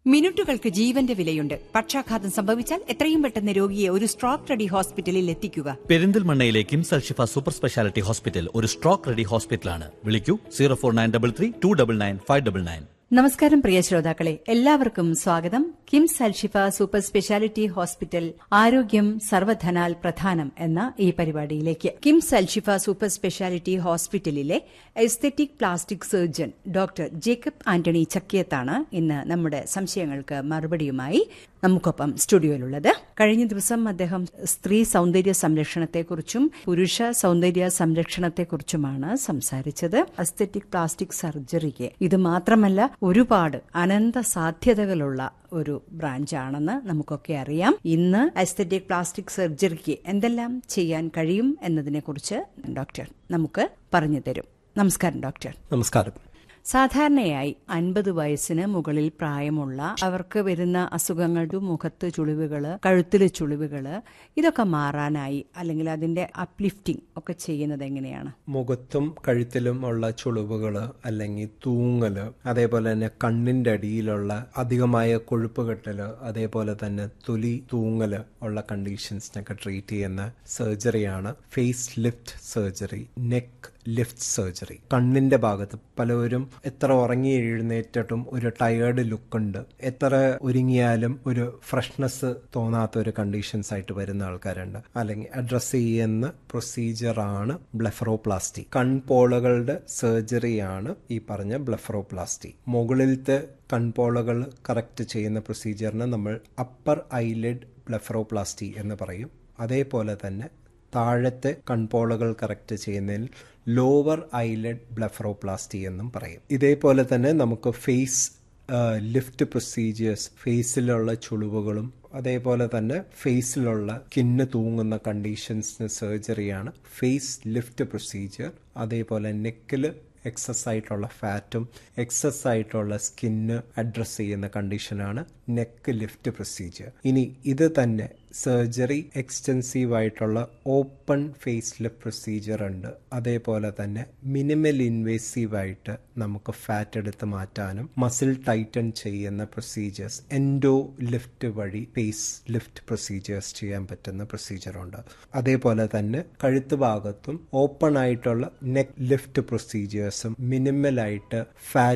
മിനിറ്റുകൾക്ക് ജീവന്റെ വിലയുണ്ട് പക്ഷാഘാതം സംഭവിച്ചാൽ എത്രയും പെട്ടെന്ന് രോഗിയെ ഒരു സ്ട്രോക്ക് റെഡി ഹോസ്പിറ്റലിൽ എത്തിക്കുക പെരിന്തൽമണ്ണയിലെ KIMS Alshifa super speciality hospital ഒരു സ്ട്രോക്ക് റെഡി ഹോസ്പിറ്റലാണ് വിളിക്കൂ zero four nine double three two double nine five double nine നമസ്കാരം പ്രിയ ശ്രോതാക്കളെ എല്ലാവർക്കും സ്വാഗതം KIMS Alshifa super speciality hospital ആരോഗ്യം സർവധനാൽ പ്രധാനം എന്ന ഈ പരിപാടിയിലേക്ക് കിംസ് അൽഷിഫ സൂപ്പർ സ്പെഷ്യാലിറ്റി ഹോസ്പിറ്റലിലെ aesthetic plastic surgeon doctor Jacob Antony ചക്കിയത്താണ് ഇന്ന് നമ്മുടെ സംശയങ്ങൾക്ക് മറുപടിയുമായി നമുക്കൊപ്പം സ്റ്റുഡിയോയിലുള്ളത് കഴിഞ്ഞ ദിവസം അദ്ദേഹം സ്ത്രീ സൗന്ദര്യ സംരക്ഷണത്തെക്കുറിച്ചും പുരുഷ സൗന്ദര്യ സംരക്ഷണത്തെക്കുറിച്ചുമാണ് സംസാരിച്ചത് അസ്തെറ്റിക് പ്ലാസ്റ്റിക് സർജറിക്ക് ഇത് മാത്രമല്ല ഒരുപാട് അനന്ത സാധ്യതകളുള്ള ഒരു ബ്രാഞ്ചാണെന്ന് നമുക്കൊക്കെ അറിയാം ഇന്ന് അസ്തെറ്റിക് പ്ലാസ്റ്റിക് സർജറിക്ക് എന്തെല്ലാം ചെയ്യാൻ കഴിയും എന്നതിനെക്കുറിച്ച് ഡോക്ടർ നമുക്ക് പറഞ്ഞു തരും നമസ്കാരം ഡോക്ടർ നമസ്കാരം സാധാരണയായി അൻപത് വയസ്സിന് മുകളിൽ പ്രായമുള്ള അവർക്ക് വരുന്ന അസുഖങ്ങളുടെ മുഖത്ത് ചുളിവുകള് കഴുത്തിലെ ചുളിവുകള് ഇതൊക്കെ മാറാനായി അല്ലെങ്കിൽ അതിന്റെ അപ്ലിഫ്റ്റിംഗ് ഒക്കെ ചെയ്യുന്നത് എങ്ങനെയാണ് മുഖത്തും കഴുത്തിലും ഉള്ള ചുളിവുകൾ അല്ലെങ്കിൽ തൂങ്ങല് അതേപോലെ തന്നെ കണ്ണിന്റെ അടിയിലുള്ള അധികമായ കൊഴുപ്പ് കെട്ടല് അതേപോലെ തന്നെ തൊലി തൂങ്ങല് ഉള്ള കണ്ടീഷൻസിനൊക്കെ ട്രീറ്റ് ചെയ്യുന്ന സർജറിയാണ് face lift surgery neck lift surgery കണ്ണിന്റെ ഭാഗത്ത് പലവരും എത്ര ഉറങ്ങി എഴുന്നേറ്റിട്ടും ഒരു ടയേർഡ് ലുക്ക് ഉണ്ട് എത്ര ഒരുങ്ങിയാലും ഒരു ഫ്രഷ്നെസ് തോന്നാത്ത ഒരു കണ്ടീഷൻസ് ആയിട്ട് വരുന്ന ആൾക്കാരുണ്ട് അല്ലെങ്കിൽ അഡ്രസ് ചെയ്യുന്ന പ്രൊസീജിയർ ആണ് ബ്ലെഫറോപ്ലാസ്റ്റി കൺപോളകളുടെ സർജറിയാണ് ഈ പറഞ്ഞ ബ്ലെഫറോപ്ലാസ്റ്റി മുകളിലത്തെ കൺപോളകൾ കറക്റ്റ് ചെയ്യുന്ന പ്രൊസീജിയറിനെ നമ്മൾ അപ്പർ ഐലിഡ് ബ്ലെഫറോപ്ലാസ്റ്റി എന്ന് പറയും അതേപോലെ തന്നെ താഴത്തെ കൺപോളകൾ കറക്റ്റ് ചെയ്യുന്നതിൽ ലോവർ ഐലഡ് ബ്ലഫറോപ്ലാസ്റ്റി എന്നും പറയും ഇതേപോലെ തന്നെ നമുക്ക് ഫേസ് ലിഫ്റ്റ് പ്രൊസീജിയേഴ്സ് ഫേസിലുള്ള ചുളിവുകളും അതേപോലെ തന്നെ ഫേസിലുള്ള സ്കിന്ന് തൂങ്ങുന്ന കണ്ടീഷൻസിന് സർജറിയാണ് ഫേസ് ലിഫ്റ്റ് പ്രൊസീജിയർ അതേപോലെ നെക്കിൽ എക്സസ് ആയിട്ടുള്ള ഫാറ്റും എക്സസ് ആയിട്ടുള്ള സ്കിന്ന് അഡ്രസ് ചെയ്യുന്ന കണ്ടീഷനാണ് നെക്ക് ലിഫ്റ്റ് പ്രൊസീജിയർ ഇനി ഇത് തന്നെ സർജറി എക്സ്റ്റെൻസീവ് ആയിട്ടുള്ള ഓപ്പൺ ഫേസ് ലിഫ്റ്റ് പ്രൊസീജിയർ ഉണ്ട് അതേപോലെ തന്നെ മിനിമൽ ഇൻവേസീവ് ആയിട്ട് നമുക്ക് ഫാറ്റ് എടുത്ത് മാറ്റാനും മസിൽ ടൈറ്റൻ ചെയ്യുന്ന പ്രൊസീജിയേഴ്സ് എൻഡോ ലിഫ്റ്റ് വഴി ഫേസ് ലിഫ്റ്റ് പ്രൊസീജിയേഴ്സ് ചെയ്യാൻ പറ്റുന്ന പ്രൊസീജിയറുണ്ട് അതേപോലെ തന്നെ കഴുത്ത് ഭാഗത്തും ഓപ്പൺ ആയിട്ടുള്ള നെക്ക് ലിഫ്റ്റ് പ്രൊസീജിയേഴ്സും മിനിമൽ ആയിട്ട് ഫാറ്റ്